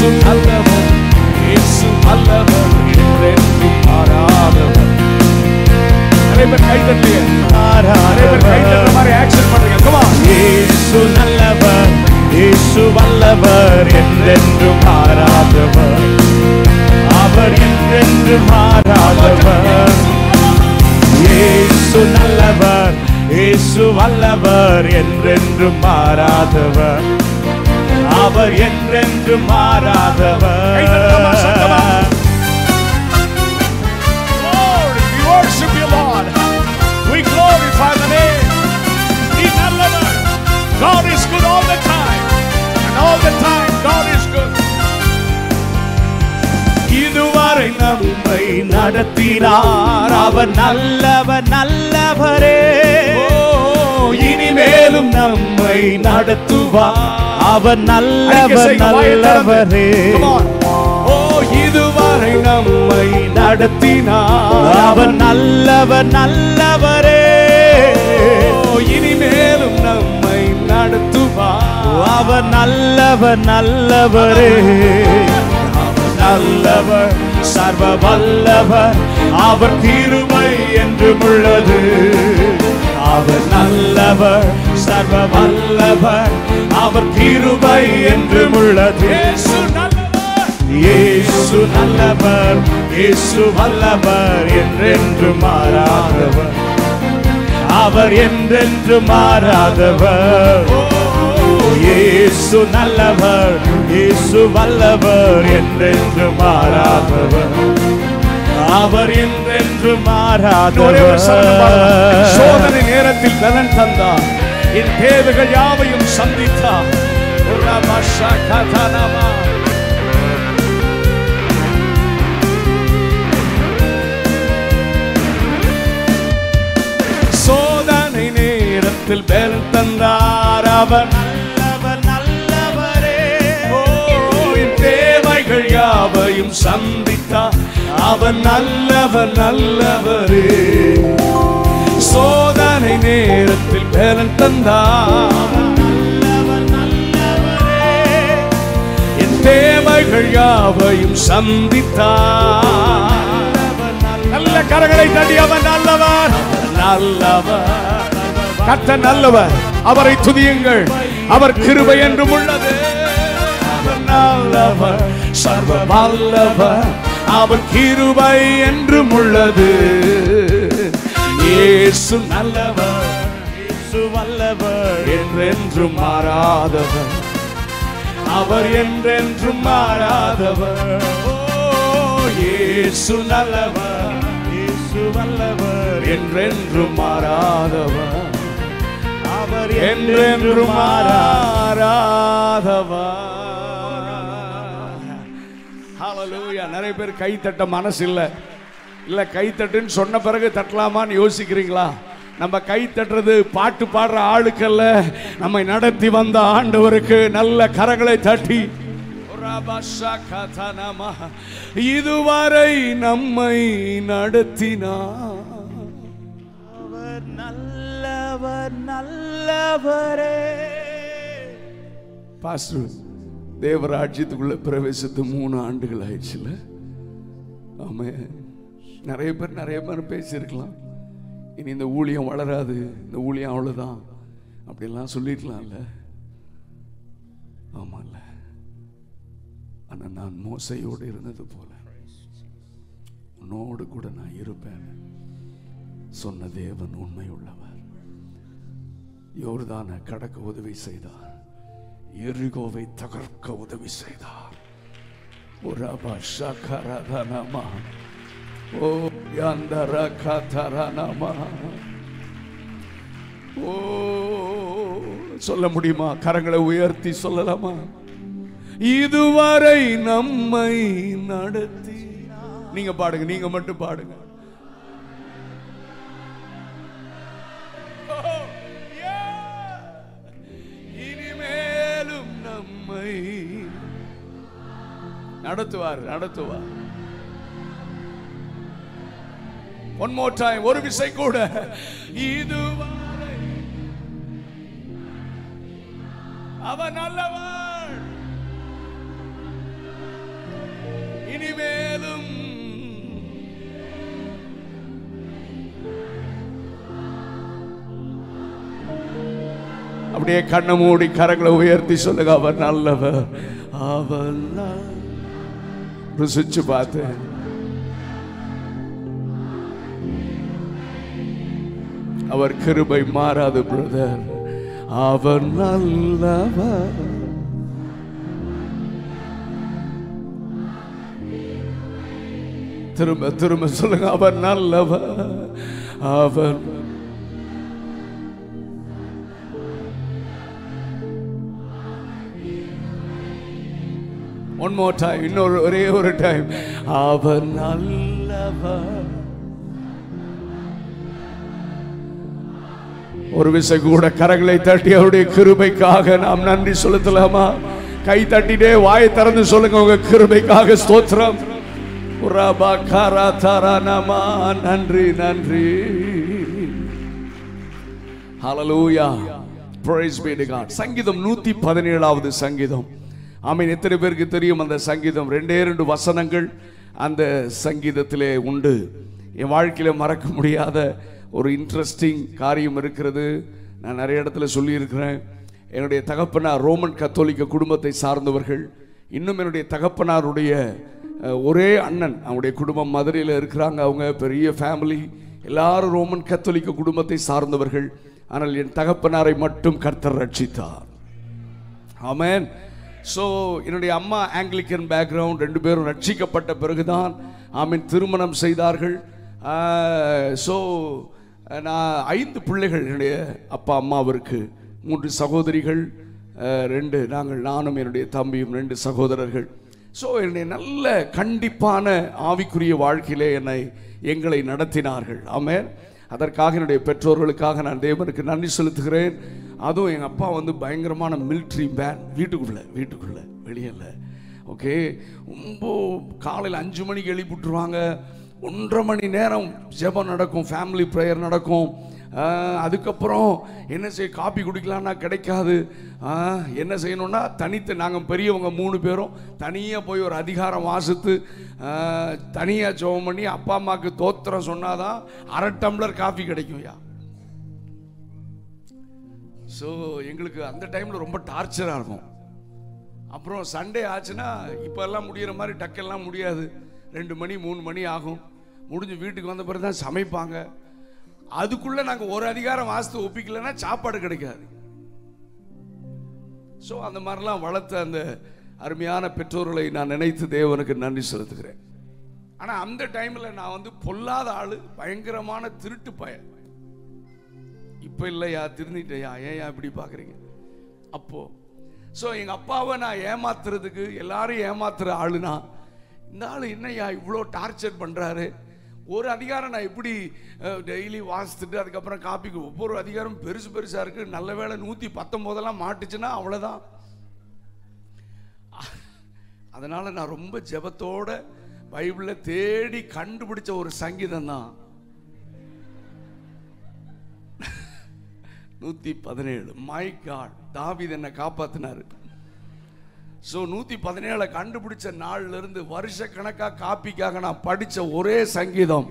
இயேசு நல்லவர் இயேசு நல்லவர் என்றென்றும் மாறாதவர் நிறைய பேர் கை தட்டலையே நிறைய பேர் கை தட்டுற மாதிரி ஆக்ஷன் பண்றீங்க come on. இயேசு நல்லவர் இயேசு வல்லவர் என்றென்று மாறாதவர் அவர் என்றென்று மாறாதவர் இயேசு நல்லவர் இயேசு வல்லவர் என்றென்று மாறாதவர் அவர் என்றென்று கை தட்டலாமா, சத்தமா? மாறாதவர் Lord, we worship you, Lord. We glorify the name. He நல்லவர். God is good all the time. And all the time, God is good. இதுவரை நம்மை நடத்தினார் அவர் நல்லவர் நல்லவரே Oh, இனிமேலும் நம்மை நடத்துவார் அவர் நல்லவர் அறிக்கை செய்யுங்க, வாயை திறந்து. நல்லவரே Come on. Oh, இதுவரை நம்மை நடத்தினார் அவர் நல்லவர் நல்லவரே Oh, இனிமேலும் நம்மை நடத்துவார் அவர் நல்லவர் நல்லவரே அவர் நல்லவர் சர்வ வல்லவர் அவர் கிருபை என்றும் உள்ளது அவர் நல்லவர் சர்வ வல்லவர் அவர் கிருபை என்றும் உள்ளது இயேசு நல்லவர். இயேசு நல்லவர் இயேசு வல்லவர் என்றென்று மாறாதவர் அவர் என்றென்று மாறாதவர் இயேசு நல்லவர் இயேசு வல்லவர் என்றென்று மாறாதவர் அவர் என்றென்று ஒரே ஒரு சரணம் பாடுங்க. மாறாதவர் சோதனை நேரத்தில் பலன் தந்தார் என் தேவைகள் யாவையும் சந்தித்தார் உரமஷா கதனமா. சோதனை நேரத்தில் பலன் தந்தார் அவர் நல்லவர் நல்லவரே ஓ, என் தேவைகள் யாவையும் சந்தித்தார் அவர் நல்லவர் நல்லவரே சோதனை நேரத்தில் பலன் தந்தார் நல்லவர் நல்லவரே என் தேவைகள் யாவையும் சந்தித்தார் நல்ல கரங்களை தட்டி அவர் நல்லவர் நல்லவர் கர்த்தர் நல்லவர் அவரை துதியுங்கள் அவர் கிருபை என்றும் உள்ளது அவர் நல்லவர் சர்வ வல்லவர் அவர் கிருபை என்றும் உள்ளது இயேசு நல்லவர் இயேசு வல்லவர் என்றென்றும் மாறாதவர் அவர் என்றென்றும் மாறாதவர் ஓ, இயேசு நல்லவர் இயேசு வல்லவர் என்றென்றும் மாறாதவர் அவர் என்றென்றும் மாறாதவர் ஹalleluya நிறைய பேர் கை தட்ட மனசு இல்ல இல்ல கை தட்டுன்னு சொன்ன பிறகு தட்டலாமான்னு யோசிக்கிறீங்களா நம்ம கை தட்டுறது பாட்டு பாடுற ஆளுக்கல்ல நம்மை நடத்தி வந்த ஆண்டவருக்கு நல்ல கரங்களை தட்டி ரபஷகதனமா. இதுவரை நம்மை நடத்தினார் அவர் நல்லவர் நல்லவரே பாஸ்டர் தேவராஜ்யத்துக்குள்ள பிரவேசித்து மூணு ஆண்டுகள் ஆயிடுச்சுல ஆமே நிறைய பேர் நிறைய பேர் பேசியிருக்கலாம் இனி இந்த ஊழியம் வளராது இந்த ஊழியம் அவ்வளோதான் அப்படிலாம் சொல்லிருக்கலாம்ல ஆமால்ல ஆனா நான் மோசையோடு இருந்தது போல உன்னோடு கூட நான் இருப்பேன் சொன்ன தேவன் உண்மை உள்ளவர் யோர்தான கடக்க உதவி செய்தார் எரிகோவை தகர்க்க உதவி செய்தார் உரபா ஷகரதனமா ஓ யந்தர கதரனமா ஓ சொல்ல முடியுமா கரங்களை உயர்த்தி சொல்லலாமா இதுவரை நம்மை நடத்தி நீங்க பாடுங்க நீங்க மட்டும் பாடுங்க Oh, yeah. இனிமேலும் நம்மை நடத்துவார் நடத்துவார் ஒன் மோர் டைம் ஒரு விசை கூட இதுவரை அவர் நல்லவர் இனிமேலும் அப்படியே கண்ணை மூடி கரங்களை உயர்த்தி சொல்லுங்க அவர் நல்லவர் அவர் நல்ல- ருசிச்சு பார்த்து அவர் கிருபை மாறாது பிரதர் அவர் நல்லவர் திரும்ப திரும்ப சொல்லுங்க அவர் நல்லவர் அவர் ஒன் மோர் டைம் இன்னொரு ஒரே ஒரு டைம் அவர் நல்லவர் ஒரு விசை கூட கரங்களை தட்டி அவருடைய கிருபைக்காக நாம் நன்றி செலுத்தலாமா கை தட்டிட்டே வாயை திறந்து சொல்லுங்க உங்க கிருபைக்காக ஸ்தோத்திரம் உரபா காரா தாரா நமா நன்றி நன்றி ஹalleluya praise be to God சங்கீதம் 117வது சங்கீதம் ஆமென் எத்தனை பேருக்கு தெரியும் அந்த சங்கீதம் ரெண்டே ரெண்டு வசனங்கள் அந்த சங்கீதத்திலே உண்டு என் வாழ்க்கையில மறக்க முடியாத ஒரு இன்ட்ரெஸ்டிங் காரியம் இருக்கிறது நான் நிறைய இடத்துல சொல்லியிருக்கிறேன் என்னுடைய தகப்பனார் ரோமன் கத்தோலிக்க குடும்பத்தை சார்ந்தவர்கள் இன்னும் என்னுடைய தகப்பனாருடைய அஹ், ஒரே அண்ணன் அவங்களுடைய குடும்பம் மதுரையில் இருக்கிறாங்க அவங்க பெரிய ஃபேமிலி எல்லாரும் ரோமன் கத்தோலிக்க குடும்பத்தை சார்ந்தவர்கள் ஆனால் என் தகப்பனாரை மட்டும் கர்த்தர் ரட்சித்தார் ஆமென் ஸோ என்னுடைய அம்மா ஆங்கிலிக்கன் பேக்ரவுண்ட் ரெண்டு பேரும் ரட்சிக்கப்பட்ட பிறகுதான் ஆமீன் திருமணம் செய்தார்கள் ஸோ நான் ஐந்து பிள்ளைகள் என்னுடைய அப்பா அம்மாவிற்கு மூன்று சகோதரிகள் ஆஹ், ரெண்டு நாங்கள் நானும் என்னுடைய தம்பியும் ரெண்டு சகோதரர்கள் ஸோ என்னுடைய நல்ல கண்டிப்பான ஆவிக்குரிய வாழ்க்கையிலே என்னை எங்களை நடத்தினார்கள் ஆமென் அதற்காக என்னுடைய பெற்றோர்களுக்காக நான் தேவனுக்கு நன்றி செலுத்துகிறேன் அதுவும் எங்கள் அப்பா வந்து பயங்கரமான மிலிட்ரி மேன் வீட்டுக்குள்ளே வீட்டுக்குள்ளே வெளியே இல்லை ஓகே ரொம்ப காலையில் அஞ்சு மணிக்கு எழுப்பிட்டுருவாங்க ஒன்றரை மணி நேரம் ஜெபம் நடக்கும் ஃபேமிலி ப்ரேயர் நடக்கும் ஆஹ், அதுக்கப்புறம் என்ன செய்ய காப்பி குடிக்கலாம்னா கிடைக்காது ஆஹ், என்ன செய்யணும்னா தனித்து நாங்கள் பெரியவங்க மூணு பேரும் தனியாக போய் ஒரு அதிகாரம் வாசித்து தனியாக ஜெபம் பண்ணி அப்பா அம்மாவுக்கு தோத்திரம் சொன்னாதான் அரை டம்ளர் காஃபி கிடைக்கும்யா ஸோ எங்களுக்கு அந்த டைமில் ரொம்ப டார்ச்சராக இருக்கும் அப்புறம் சண்டே ஆச்சுன்னா இப்போ எல்லாம் முடியிற மாதிரி டக்கெல்லாம் முடியாது ரெண்டு மணி மூணு மணி ஆகும் முடிஞ்சு வீட்டுக்கு வந்த பிறகு தான் சமைப்பாங்க அதுக்குள்ளே நாங்கள் ஒரு அதிகாரம் வாசித்து ஒப்பிக்கலைன்னா சாப்பாடு கிடைக்காது ஸோ அந்த மாதிரிலாம் வளர்த்த அந்த அருமையான பெற்றோர்களை நான் நினைத்து தேவனுக்கு நன்றி செலுத்துகிறேன் ஆனால் அந்த டைமில் நான் வந்து பொல்லாத ஆள் பயங்கரமான திருட்டு பயன் இப்போ இல்லையா திருந்திட்டயா ஏன் இப்படி பார்க்குறீங்க அப்போ ஸோ எங்கள் அப்பாவை நான் ஏமாத்துறதுக்கு எல்லாரும் ஏமாத்துற ஆளுனா இந்த ஆள் என்னய்யா இவ்வளோ டார்ச்சர் பண்ணுறாரு ஒரு அதிகாரம் நான் எப்படி டெய்லி வாசித்துட்டு அதுக்கப்புறம் காப்பிக்கு ஒவ்வொரு அதிகாரம் பெருசு பெருசாக இருக்குது நல்ல வேளை நூற்றி பத்தொம்போதெல்லாம் மாட்டுச்சுன்னா அவ்வளோதான் அதனால நான் ரொம்ப ஜெபத்தோட பைபிளை தேடி கண்டுபிடிச்ச ஒரு சங்கீதம் தான் நூத்தி பதினேழு மை காட் தாவீது என்னை காப்பாத்தினாரு ஸோ நூத்தி பதினேழை கண்டுபிடிச்ச நாள்ல இருந்து வருஷ கணக்கா காப்பிக்காக நான் படிச்ச ஒரே சங்கீதம்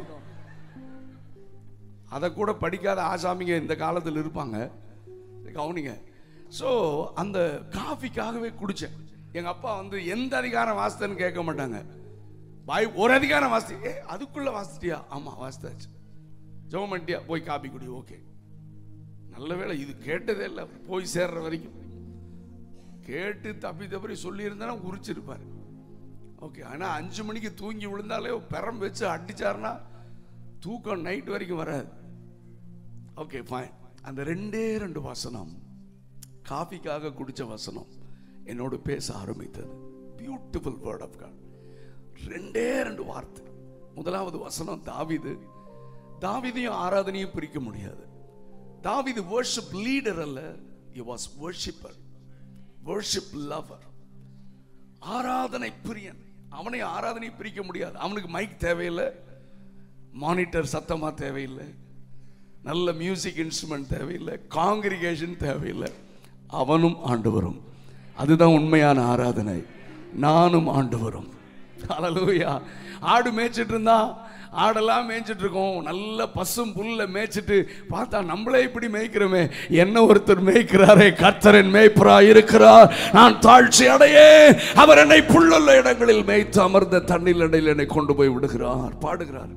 அதை கூட படிக்காத ஆசாமிங்க இந்த காலத்தில் இருப்பாங்க கவனிங்க ஸோ அந்த காஃபிக்காகவே குடிச்சேன் எங்க அப்பா வந்து எந்த அதிகாரம் வாசித்தேன்னு கேட்க மாட்டாங்க பாய் ஒரு அதிகாரம் வாசி ஏ அதுக்குள்ள வாசிட்டியா ஆமா வாசித்தாச்சு ஜெபம் பண்ணிட்டியா போய் காப்பி குடி ஓகே நல்ல வேளை இது கேட்டதே இல்லை போய் சேர்ற வரைக்கும் கேட்டு தப்பி தப்பி சொல்லியிருந்தேன்னா உரிச்சிருப்பார் ஓகே ஆனால் அஞ்சு மணிக்கு தூங்கி விழுந்தாலே பெரம் வச்சு அடிச்சாருன்னா தூக்கம் நைட் வரைக்கும் வராது ஓகே ஃபைன் அந்த ரெண்டே ரெண்டு வசனம் காஃபிக்காக குடிச்ச வசனம் என்னோடு பேச ஆரம்பித்தது பியூட்டிஃபுல் வேர்ட் ஆஃப் காட் ரெண்டே ரெண்டு வார்த்தை முதலாவது வசனம் தாவிது தாவிதையும் ஆராதனையும் பிரிக்க முடியாது தாவிது worship லீடர் அல்ல he was worshipper worship lover ஆராதனை பிரியன் அவனை ஆராதனை பிரிக்க முடியாது அவனுக்கு மைக் தேவையில்லை மானிட்டர் சத்தமா தேவையில்லை நல்ல மியூசிக் இன்ஸ்ட்ருமெண்ட் தேவையில்லை காங்கிரிகேஷன் தேவையில்லை அவனும் ஆண்டு வரும் அதுதான் உண்மையான ஆராதனை நானும் ஆண்டு வரும் ஹalleluya ஆடு மேய்ச்சிட்டு இருந்தா ஆடெல்லாம் மேய்ச்சிட்டு இருக்கோம் நல்ல பசும் புல்ல மேய்ச்சிட்டு பார்த்தா நம்மளே இப்படி மேய்க்கிறோமே என்ன ஒருத்தர் மேய்க்கிறாரே கர்த்தரன் மேய்ப்பரா இருக்கிறார் நான் தாழ்ச்சி அடையே அவர் என்னை புல்லுள்ள இடங்களில் மேய்த்து அமர்ந்த தண்ணீர் இடையில் என்னை கொண்டு போய் விடுகிறார் பாடுகிறார்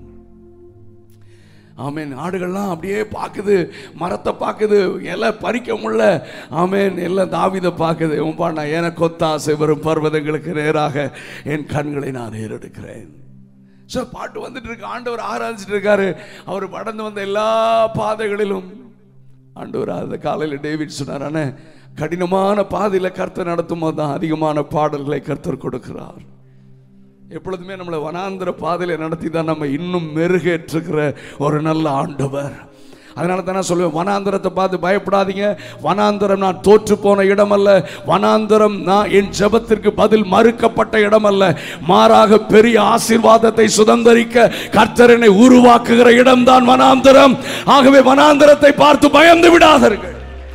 ஆமேன் ஆடுகள்லாம் அப்படியே பார்க்குது மரத்தை பார்க்குது இலை பறிக்க முடியல ஆமேன் எல்லாம் தாவிதை பார்க்குது உன்பா நான் எனக்கு ஒத்தாசை வரும் பர்வதங்களுக்கு நேராக என் கண்களை நான் ஏறெடுக்கிறேன் ஸோ பாட்டு வந்துட்டு இருக்கு ஆண்டவர் ஆராதிச்சிட்டு இருக்காரு அவர் படந்து வந்த எல்லா பாதைகளிலும் ஆண்டவர் அந்த காலையில் டேவிட் சொன்னார் அண்ணே கடினமான பாதையில் கர்த்தர் நடத்தும் போது தான் அதிகமான பாடல்களை கர்த்தர் கொடுக்கிறார் எப்பொழுதுமே நம்மளை வனாந்திர பாதையில நடத்தி தான் நம்ம இன்னும் மெருகேற்றுகிற ஒரு நல்ல ஆண்டவர் அதனால தான் நான் சொல்லுவேன் வனாந்தரத்தை பார்த்து பயப்படாதீங்க வனாந்தரம் நான் தோற்று போன இடம் அல்ல வனாந்தரம் நான் என் ஜெபத்திற்கு பதில் மறுக்கப்பட்ட இடம் அல்ல மாறாக பெரிய ஆசீர்வாதத்தை சுதந்தரிக்க கர்த்தரனை உருவாக்குகிற இடம்தான் வனாந்தரம் ஆகவே வனாந்தரத்தை பார்த்து பயந்து விடாதீர்கள்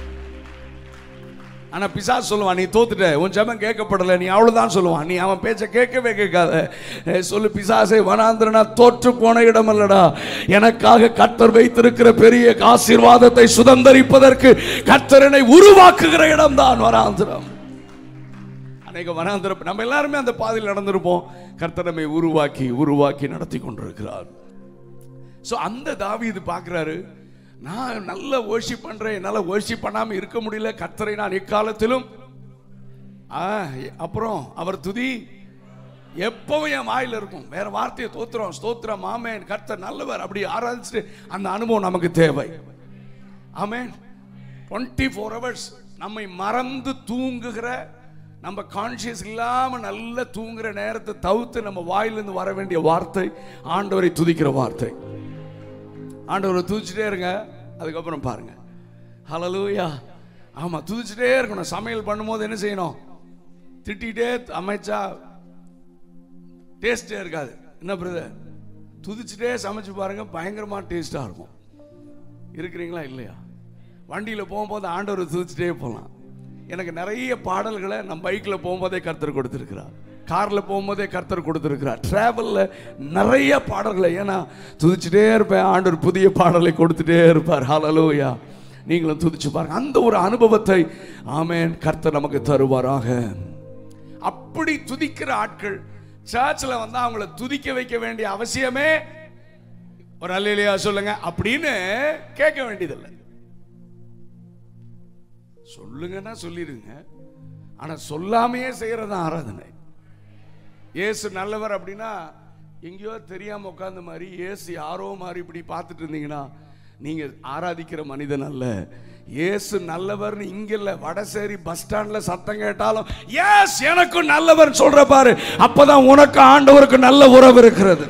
ஆனா பிசாசு சொல்லுவான் நீ தோத்துட்ட உன் ஜெபம் கேட்கப்படல நீ அவ்வளவுதான் சொல்லுவான் நீ அவன் பேச்ச கேட்கவே கேட்காத ஏய், சொல்லு பிசாசே வனாந்திரனா தோற்று போன இடம் அல்லடா எனக்காக கர்த்தர் வைத்திருக்கிற பெரிய ஆசீர்வாதத்தை சுதந்தரிப்பதற்கு கர்த்தரனை உருவாக்குகிற இடம் தான் வனாந்திரம் அநேக வனாந்திரம் நம்ம எல்லாருமே அந்த பாதையில் நடந்திருப்போம் கர்த்தர் நம்மை உருவாக்கி உருவாக்கி நடத்தி கொண்டிருக்கிறார் ஸோ அந்த தாவீது பார்க்குறாரு நான் நல்ல worship பண்றேன் என்னால் worship பண்ணாம இருக்க முடியல கர்த்தரை நான் எக்காலத்திலும் ஆ, அப்புறம் அவர் துதி எப்பவும் என் வாயில இருக்கும் வேற வார்த்தையை தோத்துறோம் ஸ்தோத்திரம் ஆமேன் கர்த்தர் நல்லவர் அப்படி ஆராதிச்சுட்டு அந்த அனுபவம் நமக்கு தேவை ஆமேன் டுவெண்ட்டி ஃபோர் ஹவர்ஸ் நம்மை மறந்து தூங்குகிற நம்ம கான்சியஸ் இல்லாம நல்ல தூங்குற நேரத்தை தவிர்த்து நம்ம வாயிலிருந்து வர வேண்டிய வார்த்தை ஆண்டவரை துதிக்கிற வார்த்தை ஆண்டவரை துதிச்சிட்டே இருங்க அதுக்கப்புறம் பாருங்க ஹalleluya ஆமா துதிச்சிட்டே இருக்கணும் சமையல் பண்ணும்போது என்ன செய்யணும் திட்டிகிட்டே அமைச்சா டேஸ்டே இருக்காது என்ன பிரதர் துதிச்சிட்டே சமைச்சு பாருங்க பயங்கரமா டேஸ்டா இருக்கும் இருக்கிறீங்களா இல்லையா வண்டியில போகும்போது ஆண்டவரை துதிச்சிட்டே போகலாம் எனக்கு நிறைய பாடல்களை நான் பைக்கில் போகும்போதே கர்த்தர் கொடுத்துருக்கிறார் காரில் போகும்போதே கர்த்தர் கொடுத்துருக்கிறார் டிராவலில் நிறைய பாடல்களை ஏன்னா துதிச்சிட்டே இருப்பேன் ஆண்டவர் புதிய பாடலை கொடுத்துட்டே இருப்பார் ஹalleluya நீங்களும் துதிச்சு பாருங்க அந்த ஒரு அனுபவத்தை ஆமென் கர்த்தர் நமக்கு தருவாராக அப்படி துதிக்கிற ஆட்கள் சர்ச்சில் வந்து அவங்கள துதிக்க வைக்க வேண்டிய அவசியமே ஒரு அல்லையா சொல்லுங்க அப்படின்னு கேட்க வேண்டியதில்லை சொல்லுங்கன்னா சொல்லிடுங்க ஆனா சொல்லாமையே செய்யறது ஆராதனை இயேசு நல்லவர் அப்படின்னா எங்கேயோ தெரியாம உட்கார்ந்த மாதிரி இயேசு யாரோ மாதிரி இப்படி பார்த்துட்டு இருந்தீங்கன்னா நீங்க ஆராதிக்கிற மனிதன் அல்ல இயேசு நல்லவர்னு இங்க இல்ல வடசேரி பஸ் ஸ்டாண்ட்ல சத்தம் கேட்டாலும் எஸ் எனக்கு நல்லவர் சொல்ற பாரு அப்பதான் உனக்கு ஆண்டவருக்கு நல்ல உறவு இருக்கிறது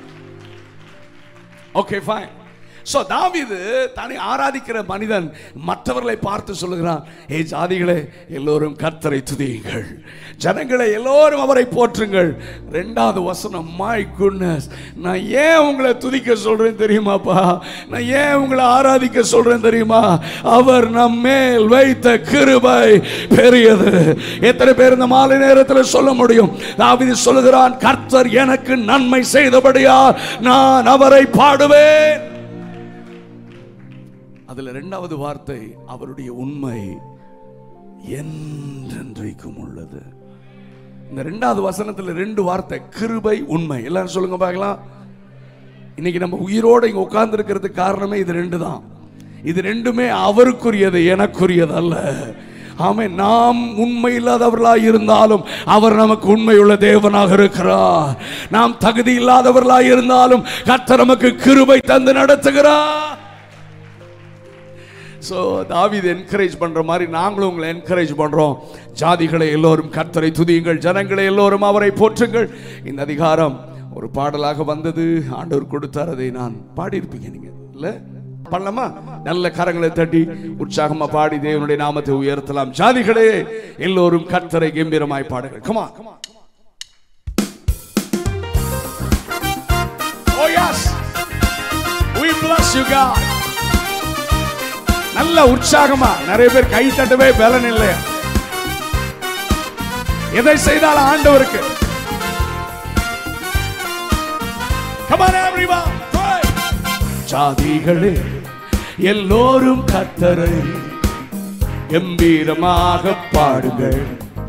ஓகே ஃபைன் ஸோ தாவீது தன்னை ஆராதிக்கிற மனிதன் மற்றவர்களை பார்த்து சொல்லுகிறான் ஏ ஜாதிகளே எல்லோரும் கர்த்தரை துதியுங்கள் ஜனங்களே எல்லோரும் அவரை போற்றுங்கள் ரெண்டாவது வசனம் மை குட்னஸ் நான் ஏன் உங்களை துதிக்க சொல்றேன் தெரியுமாப்பா நான் ஏன் உங்களை ஆராதிக்க சொல்றேன் தெரியுமா அவர் நம் மேல் வைத்த கிருபை பெரியது எத்தனை பேர் இந்த மாலை நேரத்தில் சொல்ல முடியும் தாவீது சொல்லுகிறான் கர்த்தர் எனக்கு நன்மை செய்தபடியா நான் அவரை பாடுவேன் அதுல இரண்டாவது வார்த்தை அவருடைய உண்மை என்றென்றைக்கும் உள்ளது இந்த ரெண்டாவது வசனத்துல ரெண்டு வார்த்தை கிருபை உண்மை எல்லாரும் சொல்லுங்க பார்க்கலாம் இன்னைக்கு நம்ம உயிரோட இங்க உட்கார்ந்து இருக்கிறதுக்கு காரணமே இது ரெண்டு தான் இது ரெண்டுமே அவருக்குரியது எனக்குரியது அல்ல ஆமே நாம் உண்மை இல்லாதவர்களாய் இருந்தாலும் அவர் நமக்கு உண்மையுள்ள தேவனாக இருக்கிறார் நாம் தகுதி இல்லாதவர்களாய் இருந்தாலும் கர்த்தர் நமக்கு கிருபை தந்து நடத்துகிறார் ஸோ தாவீது என்கரேஜ் பண்ற மாதிரி நாங்களும் உங்களை என்கரேஜ் பண்றோம் ஜாதிகளை எல்லோரும் கர்த்தரை துதியுங்கள் ஜனங்களை எல்லோரும் அவரை போற்றுங்கள் இந்த அதிகாரம் ஒரு பாடலாக வந்தது ஆண்டவர் கொடுத்தார் அதை நான் பாடியிருப்பீங்க நீங்க இல்ல பண்ணலாமா நல்ல கரங்களை தட்டி உற்சாகமா பாடி தேவனுடைய நாமத்தை உயர்த்தலாம் ஜாதிகளே எல்லோரும் கர்த்தரை கம்பீரமாய் பாடுங்கள் comma Oh yes we bless you God நல்ல உற்சாகமா நிறைய பேர் கை தட்டவே பலன் இல்லை எதை செய்தாலும் ஆண்டவருக்கு Come on everyone. Pray. ஜாதிகளே எல்லோரும் கத்தரை கம்பீரமாக பாடுங்கள்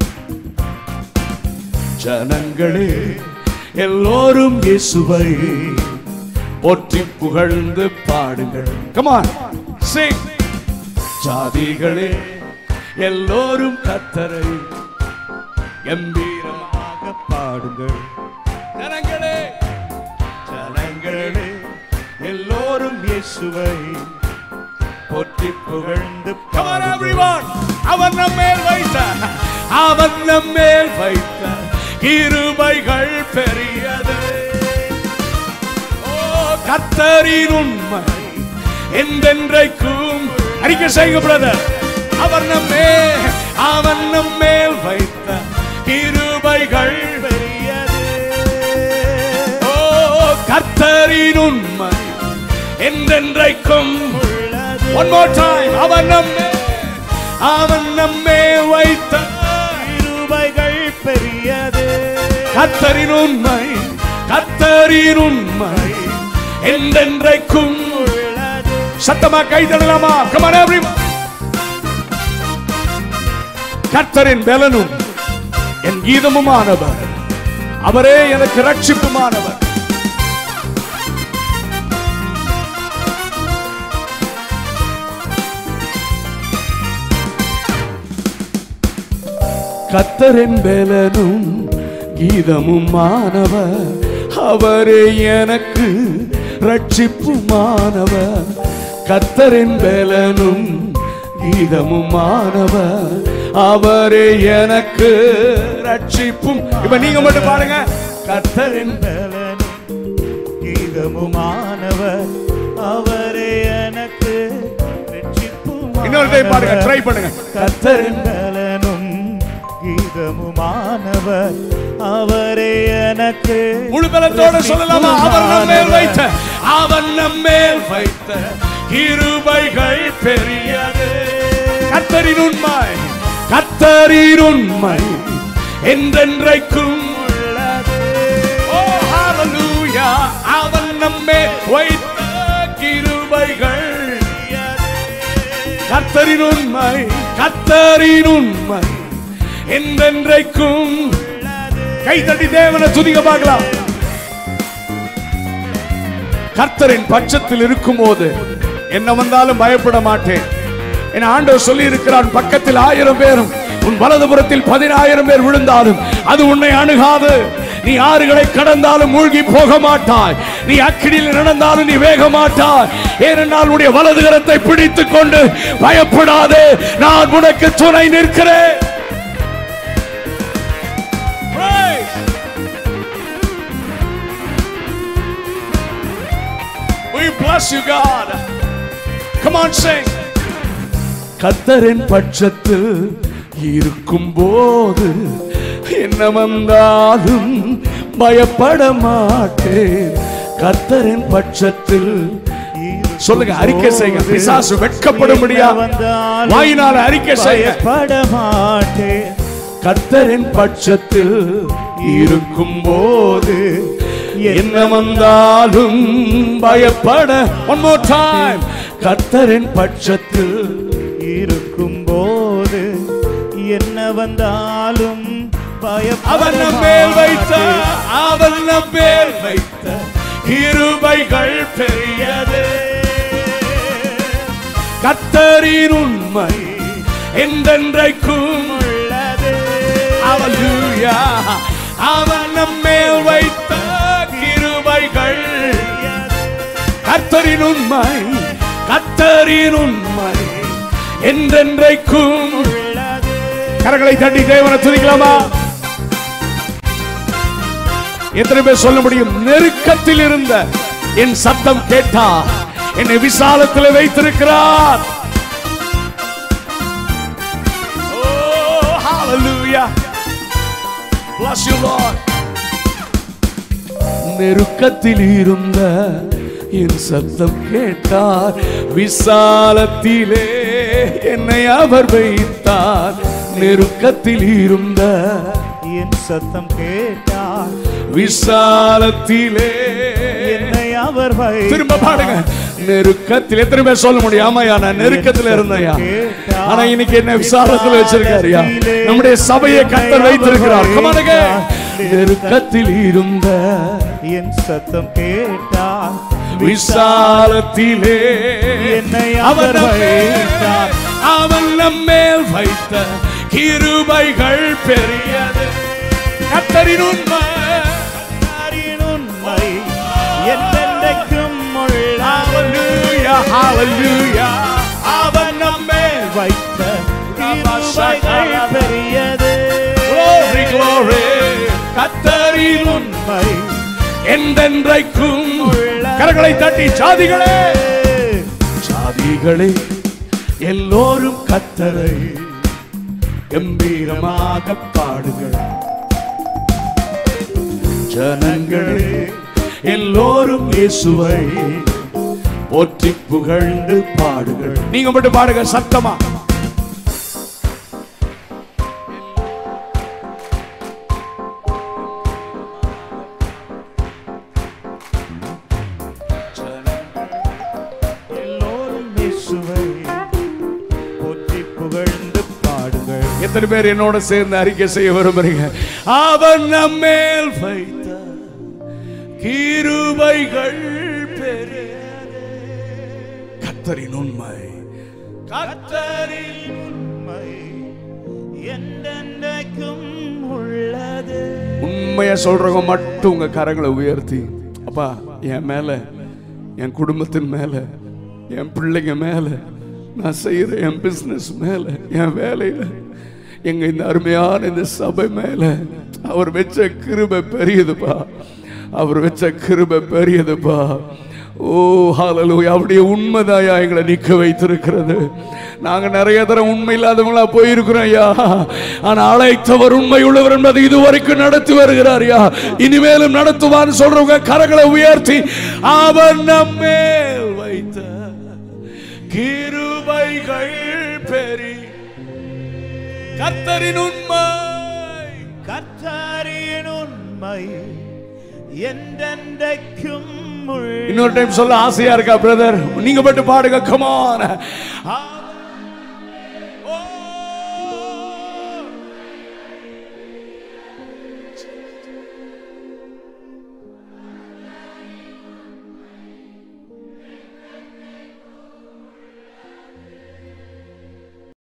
ஜனங்களே எல்லோரும் இயேசுவை போற்றி புகழ்ந்து பாடுங்கள் கமான் சிங் ஜாதிகளே எல்லோரும் கத்தரை கம்பீரமாக பாடுங்கள் ஜனங்களே ஜனங்களே எல்லோரும் இயேசுவை போற்றி புகழ்ந்து Come on, everyone. அவன் நம்மேல் வைத்த அவன் நம்மேல் வைத்த கிருபைகள் பெரியது ஓ கத்தரின் உண்மை என்றென்றைக்கும் அறிக்கை செய்யுங்க பிரதர் அவர் நம்மே அவன் நம்மேல் வைத்த கிருபைகள் பெரியது ஓ கர்த்தரின் உண்மை என்றென்றைக்கும் ஒன் மோர் டைம் அவன் நம்மே அவன் நம்மே வைத்த கிருபைகள் பெரியது கர்த்தரின் உண்மை கர்த்தரின் உண்மை என்றென்றைக்கும் உள்ளது சத்தமா கை தடலாமா கமான் எவ்ரி கர்த்தரின் பலனும் என் கீதமுமானவர் அவரே எனக்கு ரட்சிப்புமானவர் கத்தரின் பலனும் கீதமுமானவர் அவரே எனக்கு ரட்சிப்புமானவர் கத்தரின் பலனும் கீதமுமானவர் அவரே எனக்கு ரட்சிப்பும் இப்ப நீங்க மட்டும் பாருங்க கத்தரின் பலனும் கீதமுமானவர் அவரே எனக்கு ரட்சிப்புமானவர். இன்னொரு டைம் பாருங்க ட்ரை பண்ணுங்க கர்த்தரின் பலனும் கீதமுமானவர் அவரே எனக்கு முழு பலத்தோட சொல்லலாமா அவர் நம்மேல் வைத்த அவன் நம்மேல் வைத்த கிருபைகள் பெரியது கத்தரின் உண்மை கத்தரின் உண்மை என்றென்றைக்கும் உள்ளது. ஓ ஹalleluya அவன் நம்மே வைத்த கிருபைகள் கத்தரின் உண்மை கத்தரின் உண்மை என்றென்றைக்கும் கை தட்டி தேவனை துதிக்க பார்க்கலாம் கர்த்தரின் பட்சத்தில் இருக்கும்போது என்ன வந்தாலும் பயப்பட மாட்டேன் என் ஆண்டவர் சொல்லி இருக்கிறான் பக்கத்தில் ஆயிரம் பேரும் உன் வலதுபுறத்தில் பதினாயிரம் பேர் விழுந்தாலும் அது உன்னை அணுகாது நீ ஆறுகளை கடந்தாலும் மூழ்கி போக மாட்டாய் நீ அக்கினியில் நடந்தாலும் நீ வேக மாட்டாய் ஏனென்றால் உன்னுடைய வலது கரத்தை பிடித்துக் கொண்டு பயப்படாதே நான் உனக்கு துணை நிற்கிறேன் Praise. We bless you, God. Come on, sing. கத்தரின் பட்சத்தில் இருக்கும் போது என்ன வந்தாலும் பயப்பட மாட்டேன் கத்தரின் பட்சத்தில் சொல்லுங்க அறிக்கை செய்யுங்க பிசாசு வெட்கப்பட முடியாது வந்தாலும் வாயினால அறிக்கை செய்யுங்க பயப்பட மாட்டேன் கர்த்தரின் பட்சத்தில் இருக்கும் போது என்ன வந்தாலும் பயப்பட ஒன் மோர் டைம் கர்த்தரின் பட்சத்தில் இருக்கும் போது என்ன வந்தாலும் பயப்பட அவன் நம்மேல் வைத்த மாட்டேன். அவன் நம்மேல் வைத்த கிருபைகள் பெரியது கர்த்தரின் உண்மை என்றென்றைக்கும் உள்ளது Hallelujah. அவன் நம்மேல் வைத்த கிருபைகள் கர்த்தரின் உண்மை கர்த்தரின் உண்மை என்றென்றைக்கும் உள்ளது கரங்களை தட்டி தேவனை துதிக்கலாமா எத்தனை பேர் சொல்ல முடியும் நெருக்கத்தில் இருந்த என் சத்தம் கேட்டா என்னை விசாலத்தில் வைத்திருக்கிறார் Oh, hallelujah. Bless you, Lord. நெருக்கத்தில் இருந்த என் சத்தம் கேட்டார் விசாலத்திலே என்னை அவர் வைத்தார் நெருக்கத்தில் இருந்த என் சத்தம் கேட்டால் விசாலத்திலே அவர் வைத்தார். திரும்ப பாடுங்க நெருக்கத்தில் எத்தனை பேர் சொல்ல முடியும் ஆமாயா நான் நெருக்கத்தில் இருந்தேயா ஆனா இன்னைக்கு என்ன விசாரத்தில் வச்சிருக்காருயா நம்முடைய சபையை கத்தர் வைத்திருக்கிறார் கமானுங்க நெருக்கத்தில் இருந்த என் சத்தம் கேட்டார் விசாலத்திலே என்னை அவன் அவர் வைத்தார். நம்மேல் அவன் நம்மேல் வைத்த கிருபைகள் பெரியது கத்தரின் உண்மை கர்த்தரின் உண்மை என்றென்றைக்கும் உள்ளது. Hallelujah, hallelujah. அவன் நம்மேல் வைத்த கிருபைகள் பெரியது Glory, glory. கத்தரின் உண்மை உண்மை என்றென்றைக்கும் கரங்களை தட்டி சாதிகளே சாதிகளே எல்லோரும் கத்தரை கம்பீரமாக பாடுங்கள் ஜனங்களே எல்லோரும் இயேசுவை போற்றி புகழ்ந்து பாடுங்கள் நீங்க மட்டும் பாடுங்க சத்தமா எல்லோரும் இயேசுவை போற்றி புகழ்ந்து பாடுங்கள் எத்தனை பேர் என்னோட சேர்ந்து அறிக்கை செய்ய விரும்புறீங்க அவன் நம்மேல் வைத்த கிருபைகள் பெரியது. கர்த்தரின் உண்மை கர்த்தரின் உண்மை என்றென்றைக்கும் உள்ளது உண்மையா சொல்றவங்க மட்டும் உங்க கரங்களை உயர்த்தி அப்பா என் மேல என் குடும்பத்தின் மேல என் பிள்ளைங்க மேல நான் செய்யற என் பிசினஸ் மேல என் வேலையில எங்க இந்த அருமையான இந்த சபை மேல அவர் வச்ச கிருபை பெரியதுப்பா அவர் வச்ச கிருபை பெரியதுப்பா ஓ ஹalleluya அப்படியே உண்மைதாயா எங்களை நிக்க வைத்திருக்கிறது நாங்க நிறைய தரம் உண்மை இல்லாதவங்களா போயிருக்கிறோம் ஐயா ஆனா அழைத்தவர் உண்மை உள்ளவர் என்பதை இதுவரைக்கும் நடத்தி வருகிறார் ஐயா இனிமேலும் நடத்துவான்னு சொல்றவங்க கரங்களை உயர்த்தி அவர் நம்மேல் வைத்த கிருபைகள் பெரி கர்த்தரின் உண்மை கர்த்தரின் உண்மை என்றென்றைக்கும் உள்ளது இன்னொரு டைம் சொல்ல ஆசையா இருக்கா பிரதர் நீங்க மட்டும் பாடுங்க கமான்